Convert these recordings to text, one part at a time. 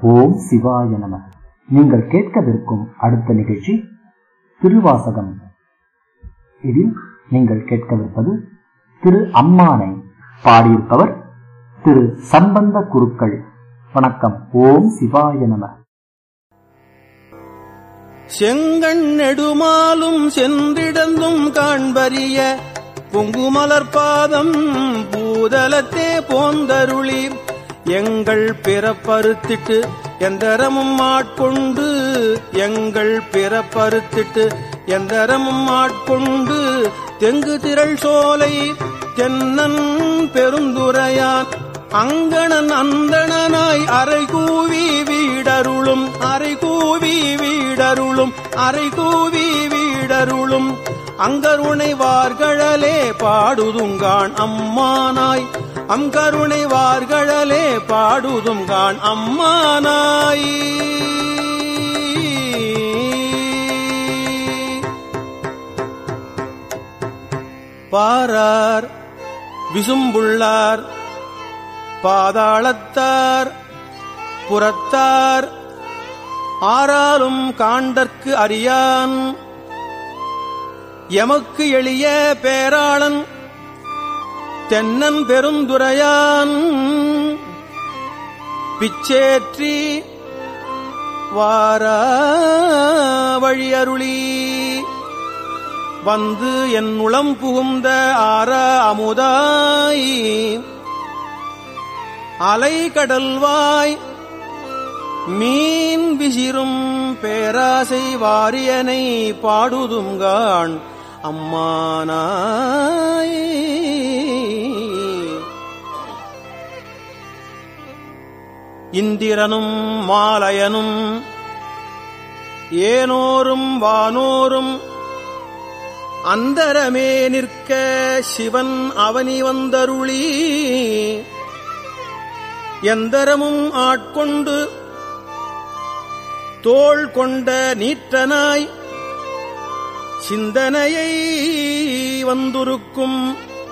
ஓம் சிவாய நம நீங்கள் கேட்கவிருக்கும் அடுத்த நிகழ்ச்சி திருவாசகம் இதில் நீங்கள் கேட்கவிருப்பது திரு அம்மானை பாடியிருப்பவர் திரு சம்பந்த குருக்கள் வணக்கம் ஓம் சிவாய நம செங்கண் நெடுமாலும் சென்றிடந்தும் காண்பறிய பொங்குமலர் பாதம் பூதலத்தே போந்தருளி எங்கள் பிறப்பறுத்திட்டு எந்தரமும் ஆட்கொண்டு எங்கள் பிறப்பறுத்திட்டு எந்தரமும் ஆட்கொண்டு தெங்கு திரள் சோலை தென்னன் பெருந்துரையான் அங்கணன் அந்தணனாய் அரை கூவி வீடருளும் அரை கூவி வீடருளும் அரை கூவி வீடருளும் அங்கருணை வார்களே பாடுதுங்கான் அம்மானாய் அங்கருணை வார்களே பாடுதுங்கான் அம்மானாய் பாரார் விசும்புள்ளார் பாதாளத்தார் புறத்தார் ஆறாலும் காண்டற்கு அறியான் எமக்கு எளிய பேராளன் தென்னன் பெருந்துரையான் பிச்சேற்றி வாரா வழியருளி வந்து என் உளம் புகுந்த ஆற அமுதாய் அலைகடல்வாய் மீன் விசிறும் பேராசை வாரியனை பாடுதுங்கான் அம்மானாய் இந்திரனும் மாலயனும் ஏனோரும் வானோரும் அந்தரமே நிற்க சிவன் அவனி வந்தருளி எந்தரமும் ஆட்கொண்டு தோள் கொண்ட நீற்றனாய் சிந்தனையை வந்துருக்கும்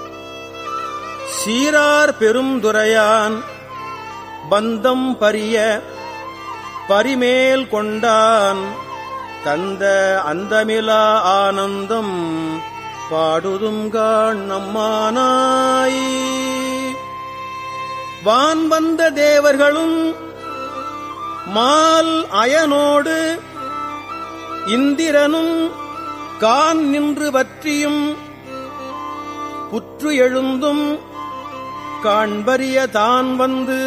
சீரார் பெருந்துரையான் பந்தம் பரிய பரிமேல் கொண்டான் தந்த அந்தமிலா ஆனந்தம் பாடுதுங்கான் நம்மானாய் வான் வந்த தேவர்களும் மால் அயனோடு இந்திரனும் கான் நின்று பற்றியும் புற்று எழுந்தும் காண்பரிய தான் வந்து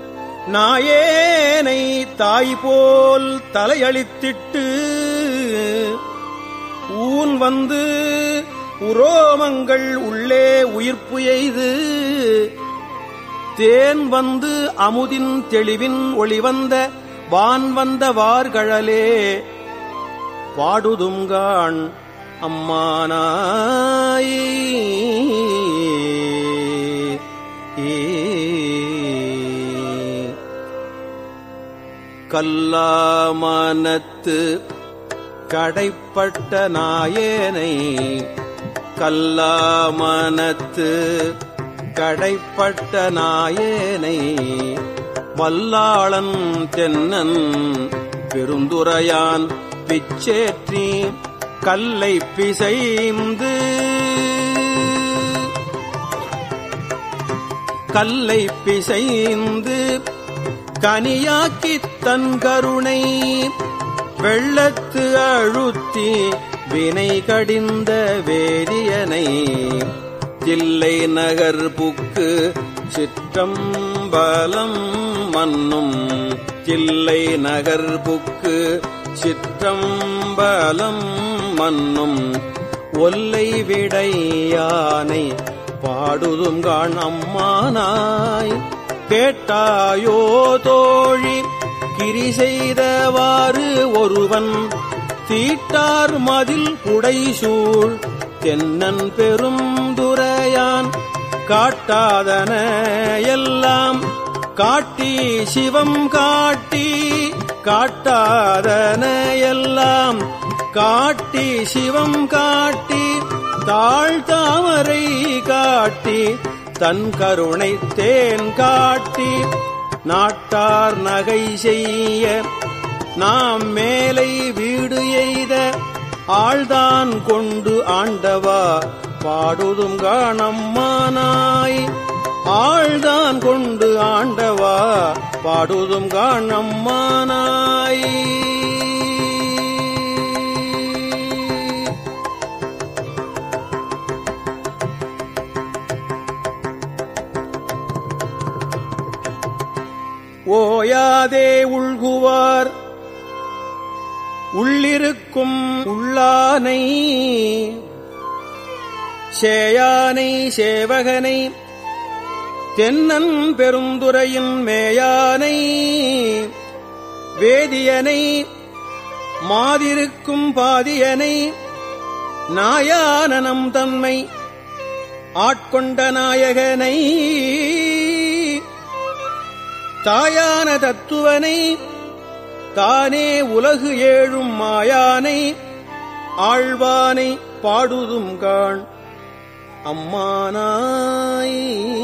நாயேனை தாய் போல் தலையளித்திட்டு ஊன் வந்து உரோமங்கள் உள்ளே உயிர்ப்பு எய்து தேன் வந்து அமுதின் தெளிவின் ஒளிவந்த வான் வந்த வார்களே பாடுதுங்கான் அம்மானாய் கல்லாமனத்து கடைப்பட்ட நாயேனை கல்லாமனத்து கடைப்பட்ட நாயேனை வல்லாளன் தென்னன் பெருந்துரையான் பிச்சேற்றி கல்லை பிசைந்து கல்லை பிசைந்து கனியாக்கித் தன் கருணை வெள்ளத்து அழுத்தி வினை கடிந்த வேதியனை தில்லை நகர் புக்கு சிற்றம்பலம் மன்னும் தில்லை நகர் புக்கு சிற்றம்பலம் மன்னும் ஒல்லை விடையானை பாடுதுங்கான் அம்மானாய் கேட்டாயோ தோழி கிரி செய்தவாறு ஒருவன் தீட்டார் மதில் புடைசூழ் தென்னன் பெரும் துரையான் காட்டாதன எல்லாம் காட்டி சிவம் காட்டி காட்டாதன எல்லாம் காட்டி சிவம் காட்டி தாழ் தாமரை காட்டி தன் கருணை தேன் காட்டி நாட்டார் நகை செய்ய நாம் மேலை வீடு எய்த ஆழ்தான் கொண்டு ஆண்டவா பாடுதும் காணம்மானாய் ஆழ்தான் கொண்டு ஆண்டவா பாடுதும் காணம்மானாய் ஓயாதே உள்குவார் உள்ளிருக்கும் உள்ளானை சேயானை சேவகனை தென்னன் பெருந்துரையின் மேயானை வேதியனை மாதிருக்கும் பாதியனை நாயானனம் தம்மை ஆட்கொண்ட நாயகனை தாயான தத்துவனை தானே உலகு ஏழும் மாயானை ஆழ்வானை பாடுதும் காண் அம்மானாய்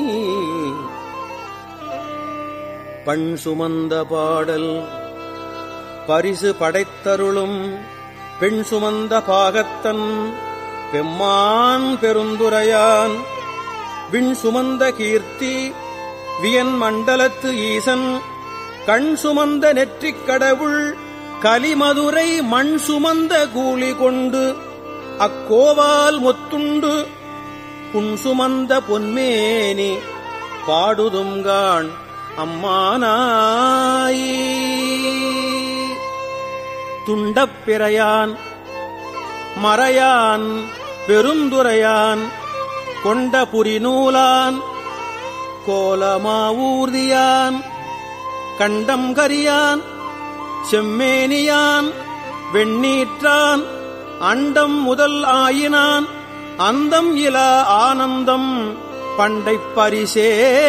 பண் சுமந்த பாடல் பரிசு படைத்தருளும் பெண் சுமந்த பாகத்தன் பெம்மான் பெருந்துரையான் விண் சுமந்த கீர்த்தி வியன் மண்டலத்து ஈசன் கண் சுமந்த நெற்றிக் கடவுள் கலிமதுரை மண் சுமந்த கூலி கொண்டு அக்கோவால் முத்துண்டு புன் சுமந்த பொன்மேனி பாடுதுங்கான் அம்மானாய் துண்டப்பிறையான் மறையான் பெருந்துரையான் கொண்ட புரிநூலான் கோலமாவூர்தியான் கண்டம் கரியான் செம்மேனியான் வெண்ணீற்றான் அண்டம் முதல் ஆயினான் அந்தம் இலா ஆனந்தம் பண்டைப் பரிசே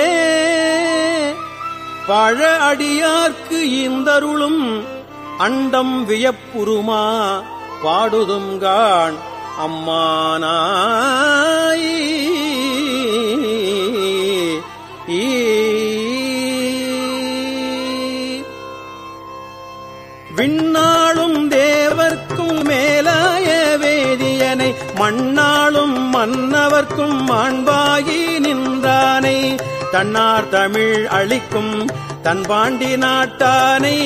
பழ அடியார்க்கு இந்தருளும் அண்டம் வியப்புருமா பாடுதுங்கான் அம்மானாய் விண்ணாளும் தேவர்க்கும் மேலாய வேதியனை மண்ணாளும் மன்னவர்க்கும் மாண்பாகி நின்றானை தன்னார் தமிழ் அளிக்கும் தன் பாண்டி நாட்டானை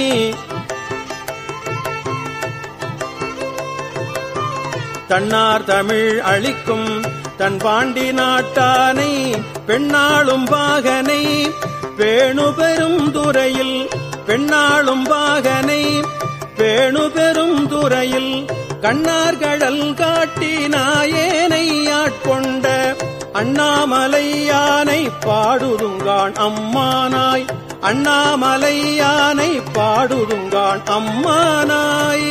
தன்னார் தமிழ் அளிக்கும் தன் பாண்டி நாட்டானை பெண்ணாளும் பாகனை பேணு பெரும் துறையில் பெண்ணாளும் பாகனை பேணு பெரும் துறையில் கண்ணார்கடல் காட்டி நாயேனை ஆட்கொண்ட அண்ணாமலையானை பாடுதுங்கான் அம்மானாய் அண்ணாமலையானை பாடுதுங்கான் அம்மானாய்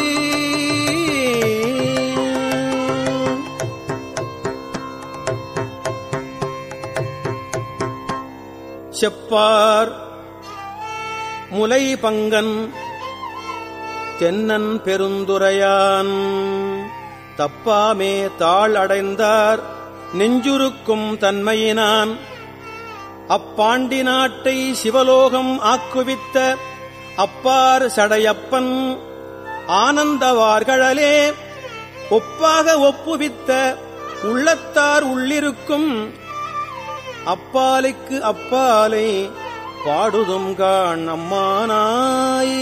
செப்பார் முலை பங்கன் தென்னன் பெருந்துரையான் தப்பாமே தாழ் அடைந்தார் நெஞ்சுருக்கும் தன்மையினான் அப்பாண்டி நாட்டை சிவலோகம் ஆக்குவித்த அப்பார் சடையப்பன் ஆனந்தவார்களே ஒப்பாக ஒப்புவித்த உள்ளத்தார் உள்ளிருக்கும் அப்பாலைக்கு அப்பாலை பாடுதும் காண் அம்மானாய்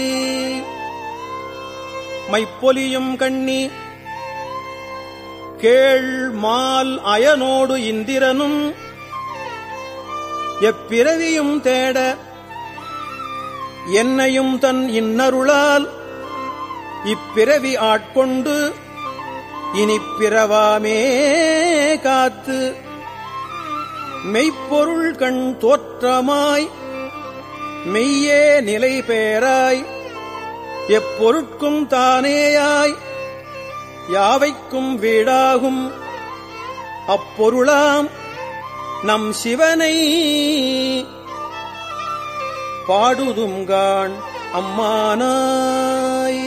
மைப்பொலியும் கண்ணி கேள் மால் அயனோடு இந்திரனும் எப்பிறவியும் தேட என்னையும் தன் இன்னருளால் இப்பிறவி ஆட்கொண்டு இனிப் பிறவாமே காத்து மெய்ப்பொருள் கண் தோற்றமாய் மெய்யே நிலை பெயராய் எப்பொருட்கும் தானேயாய் யாவைக்கும் வீடாகும் அப்பொருளாம் நம் சிவனை பாடுதுங்கான் அம்மானாய்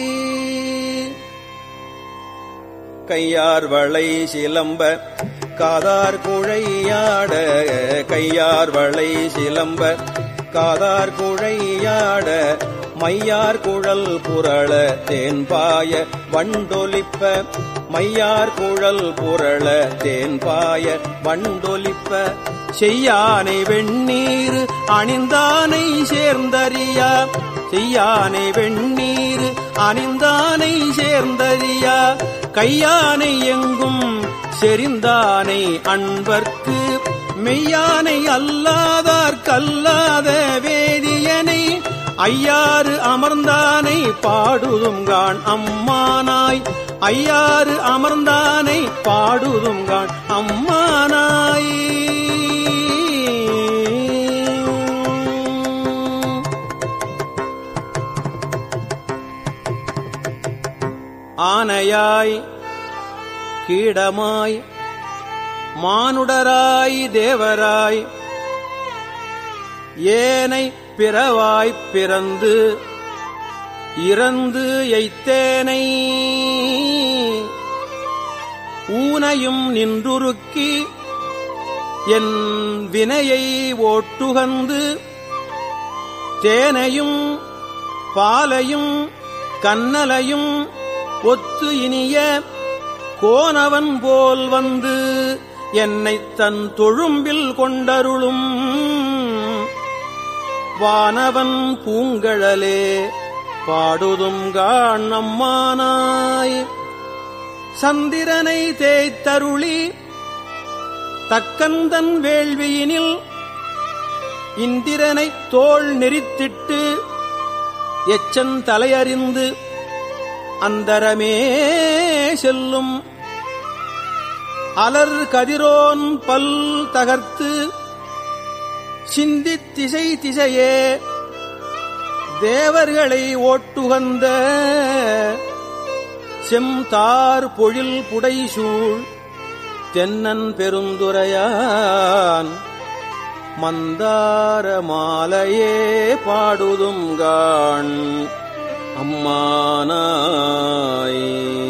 கையார் வளை சிலம்ப காதார் குழையாட கையார் வளை சிலம்ப காதார் குழையாட மையார் குழல் புரள தேன்பாய வண்டொலிப்ப மையார் குழல் புரள தேன்பாய வண்டொலிப்ப செய்யானை வெண்ணீர் அணிந்தானை சேர்ந்தறியா செய்யானை வெண்ணீர் அணிந்தானை சேர்ந்தறியா கையானை எங்கும் செறிந்தானை அன்பர்க்கு மெய்யானை அல்லாதார் கல்லாத வேதியனை ஐயாறு அமர்ந்தானை பாடுதுங்கான் அம்மானாய் ஐயாறு அமர்ந்தானை பாடுதுங்கான் அம்மானாய் ஆனையாய் கீடமாய் மானுடராய் தேவராய் ஏனை பிறவாய்ப் பிறந்து இறந்து எய்த்தேனை ஊனையும் நின்றுருக்கி என் வினையை ஓட்டுகந்து தேனையும் பாலையும் கண்ணலையும் ஒத்து இனிய கோனவன் போல் வந்து என்னைத் தன் தொழும்பில் கொண்டருளும் வானவன் பூங்கழலே பாடுதும் காணம்மானாய் சந்திரனை தேய்த்தருளி தக்கந்தன் வேள்வியினில் இந்திரனைத் தோள் நெறித்திட்டு எச்சன் தலையறிந்து அந்தரமே செல்லும் அலர் கதிரோன் பல் தகர்த்து சிந்தித் திசை திசையே தேவர்களை ஓட்டுகந்த செம்தார் பொழில் புடைசூழ் தென்னன் பெருந்துரையான் மந்தார மாலையே பாடுதும் காண் அம்மானாய்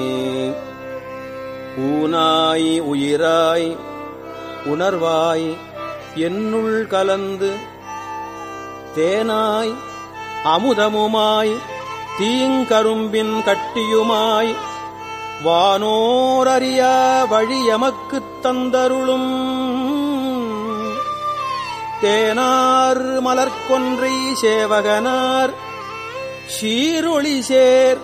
ஊனாய் உயிராய் உணர்வாய் என்னுள் கலந்து தேனாய் அமுதமுமாய் தீங்கரும்பின் கட்டியுமாய் வானோரறியா வழி எமக்குத் தந்தருளும் தேனார் மலர்கொன்றை சேவகனார் சீரொளி சேர்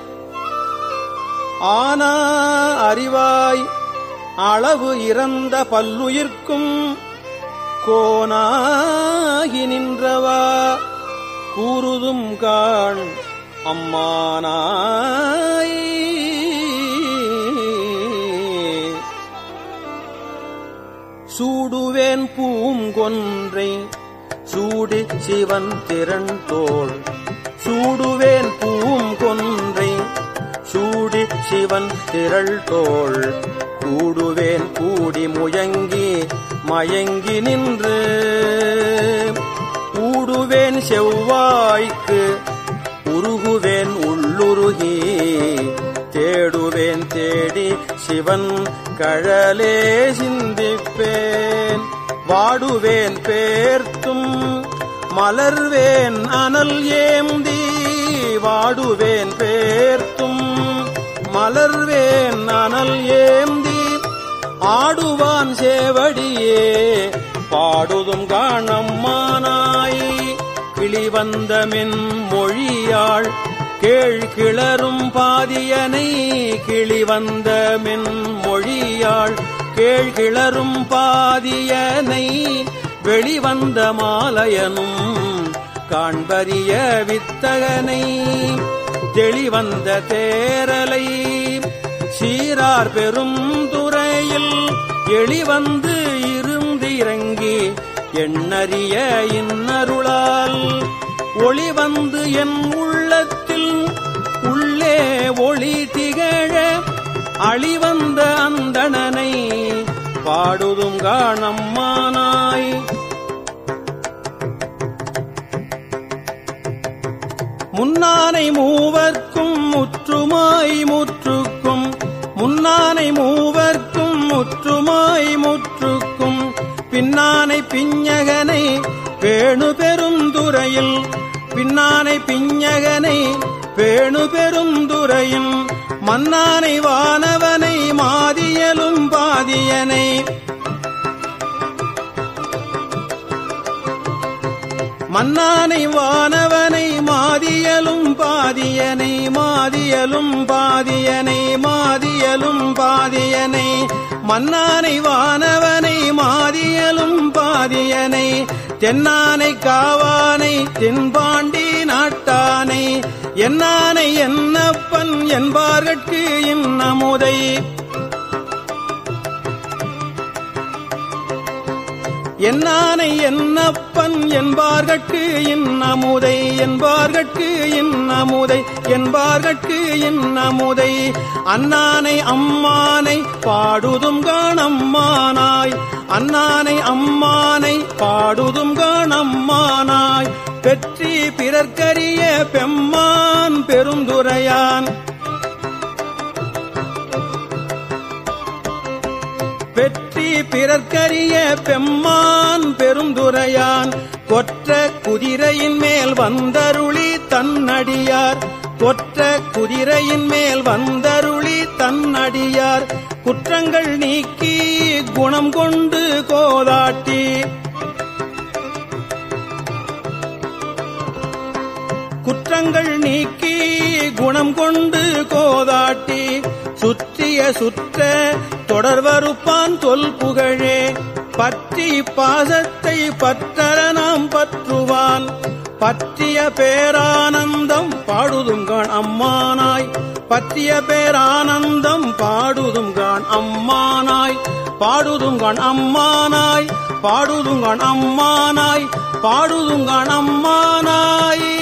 ஆனா அறிவாய் அளவு இறந்த பல்லுயிர்க்கும் கோனாகி நின்றவா கூறுதும் காண் அம்மானாய் சூடுவேன் பூங்கொன்றை சூடி சிவன் திறன் தோள் சூடுவேன் பூங்கொன்றை சூடி சிவன் திரள் தோள் கூடுவேன் கூடி முயங்கி மயங்கி நின்று ஊடுவேன் செவ்வாய்க்கு உருகுவேன் உள்ளுருகி தேடுவேன் தேடி சிவன் கழலே சிந்திப்பேன் வாடுவேன் பேர்த்தும் மலர்வேன் அனல் ஏந்தி வாடுவேன் பேர்த்தும் மலர்வேன் அனல் ஏந்தி ஆடுவான் சேவடியே பாடுதும் காணம்மானாய் கிளிவந்தமின் மொழியாள் கேள் கிளரும் பாதியனை கிளிவந்தமின் மொழியாள் கேள் கிளரும் பாதியனை வெளிவந்த மாலையனும் காண்பரிய வித்தகனை தெளிவந்த தேரலை சீரார் பெரும் துறையில் எளிவந்து இருந்து இறங்கி எண்ணறிய இன்னருளால் ஒளி வந்து என் உள்ளத்தில் உள்ளே ஒளி திகழ அழிவந்த அந்தணனை பாடுதும் காணம்மானாய் முன்னானை மூவர்க்கும் முற்றுமாய் முற்றுக்கும் முன்னானை மூவர்க்கும் முற்றுமாய் முற்றுக்கும் பின்னானை பிஞ்சகனை பேணு பெருந்துறையில் பின்னானை பிஞகனை பேணு பெருந்துறையின் மன்னானை வானவனை மாதியலும் பாதியனை மன்னானை வானவனை மாதியலும் பாதியனை மாதியலும் பாதியனை மாதியலும் பாதியனை மன்னானை வானவனை மாதியலும் பாதியனை தென்னானை காவானை தென்பாண்டி நாட்டானை என்னானை என்னப்பன் என்பார்கட்கு இன்னமுதை என்னானை என்னப்பன் என்பார்கட்கு இன்னமுதை என்பார்கட்கு இன்னமுதை என்பார்கட்கு இன்னமுதை அண்ணானை அம்மானை பாடுதும் காணம்மானாய் அண்ணானை அம்மானை பாடுதும் காணம்மானாய் பெற்றி பிறர்க்கரிய பெம்மான் பெருந்துரையான் பெற்றி பிறர்க்கரிய பெம்மான் பெருந்துரையான் கொற்ற குதிரையின் மேல் வந்தருளி தன்னடியார் கொற்ற குதிரையின் மேல் வந்தருளி தன்னடியார் குற்றங்கள் நீக்கி குணம் கொண்டு கோதாட்டி குற்றங்கள் நீக்கி குணம் கொண்டு கோதாட்டி சுற்றிய சுற்ற தொடர்வறுப்பான் தொல் புகழே பற்றி பாசத்தை பற்றற நாம் பற்றுவான் பற்றிய பேரானந்தம் பாடுதுங்கான் அம்மானாய் பற்றிய பேரானந்தம் பாடுதுங்கான் அம்மானாய் பாடுதுங்கான் அம்மானாய் பாடுதுங்கான் அம்மானாய் பாடுதுங்கான் அம்மானாய்